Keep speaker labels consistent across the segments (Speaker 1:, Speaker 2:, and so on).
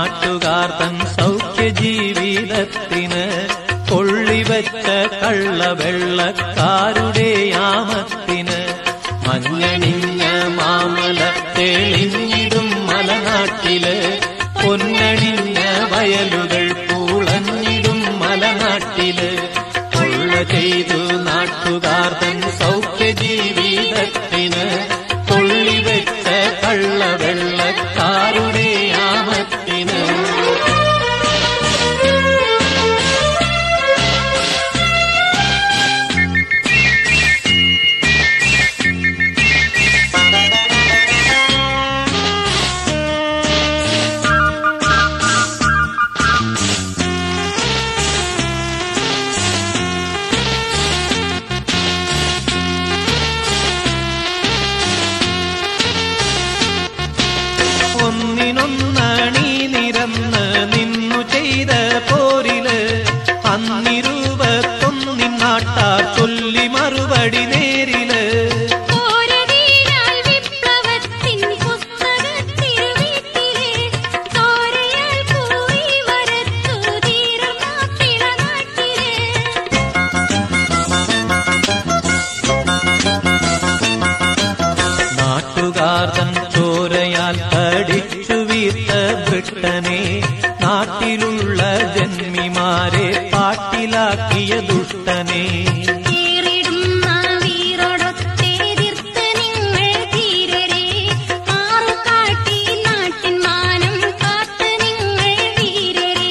Speaker 1: നാട്ടുകാർ തൻ സൗഖ്യ ജീവിതത്തിന് കൊള്ളിവച്ച കള്ളവെള്ളക്കാരുടെ യാമത്തിന് മഞ്ഞണിഞ്ഞ മാമല തെളിഞ്ഞിടും മലനാട്ടില് പൊന്നണിഞ്ഞ വയലുകൾ പൂളഞ്ഞിടും മലനാട്ടില് കൊള്ള ചെയ്തു നാട്ടുകാർ തൻ സൗഖ്യ ജീവിതത്തിന് കൊള്ളിവെച്ച കള്ളവെള്ളക്കാരുടെ യാമത്തിന് ഒന്നിനൊന്നണി നിരന്ന് നിന്നു ചെയ്ത പോരില് അന്നിരുപത്തൊന്നിൻ നാട്ടാർ ചൊല്ലി മറുപടി നേരില്
Speaker 2: കോരവീരാൽ വിപ്ലവത്തിൻ പുസ്തകത്തിരുവീട്ടിലെ ചോരയാൽ കൂറി വരച്ചു ധീരർ മാപ്പിള നാട്ടിലെ
Speaker 1: നാട്ടുകാർ തൻ ചോരയാൽ കടിച്ചു വീർത്ത ബ്രിട്ടനെ നാട്ടിലുള്ള ജന്മിമാരെ പാട്ടിലാക്കിയ ദുഷ്ടനെ
Speaker 2: ഏറിടുന്ന വീറൊടൊത്തെതിർത്ത് നിങ്ങൾ ധീരരെ മാറുകാട്ടി നാട്ടിൻ മാനം കാത്ത് നിങ്ങൾ വീരരെ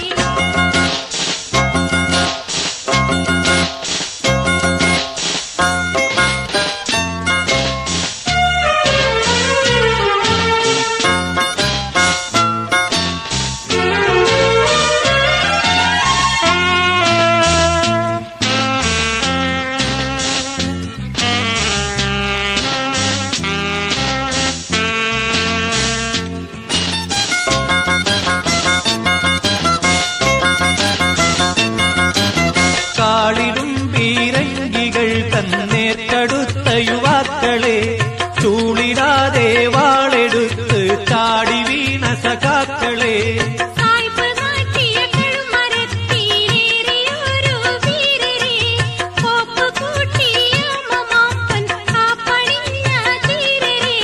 Speaker 1: കാളിടും പീരങ്കികൾ തന്നേർക്കടുത്ത യുവാക്കളെ ചൂളിടാതെ വാളെടുത്ത് ചാടി വീണ സഖാക്കളെ
Speaker 2: സായ്പ് കാട്ടിയ കഴുമരത്തിലേറിയൊരു വീരരെ കോപ്പ് കൂട്ടിയ മമാപ്പൻ കാപ്പണിഞ്ഞ ധീരരെ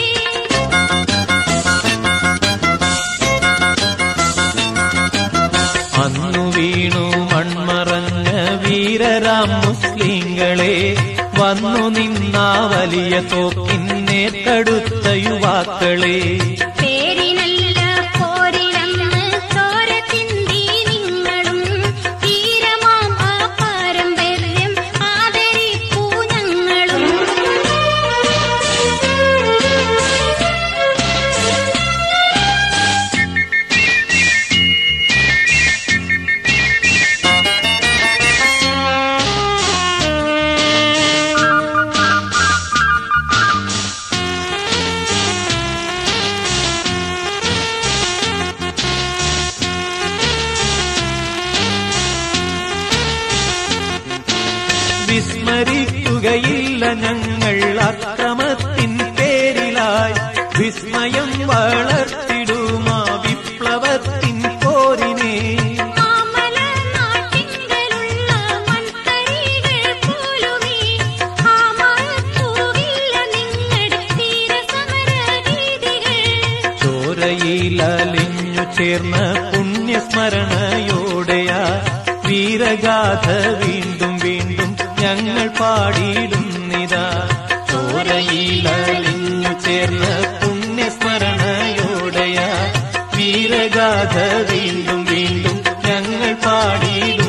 Speaker 1: അന്നു വീണു മൺമറഞ്ഞ വീരരാം മുസ്ലിങ്ങളെ വന്നു നിന്ന വലിയ തോക്കിന്നേർക്കടുത്ത യുവാക്കളെ
Speaker 2: പേരിനല്ല പോരിലന്ന് ചോര ചിന്തി നിങ്ങളും ധീരമാം ആ പാരമ്പര്യം ആദരിപ്പൂ ഞങ്ങളും
Speaker 1: വിസ്മരിക്കുകയില്ല ഞങ്ങൾ അക്രമത്തിൻ പേരിലായി വിസ്മയം വളർത്തിടുമാ വിപ്ലവത്തിൻ പോരിനെ
Speaker 2: മാമല നാട്ടിങ്കലുള്ള മൺതരികൾ പോലുമേ ആ മറക്കൂകില്ല നിങ്ങളുടെ ധീരസമരഗീതികൾ
Speaker 1: ചോരയിലലിഞ്ഞു ചേർന്ന പുണ്യസ്മരണയോടെയാ വീരഗാഥ വീണ്ടും വീണ്ടും ഞങ്ങൾ പാടിയിടുന്നിതാ ചോരയിലലിഞ്ഞു ചേർന്ന പുണ്യസ്മരണയോടെയാ വീരഗാഥ വീണ്ടും വീണ്ടും ഞങ്ങൾ പാടിയിടും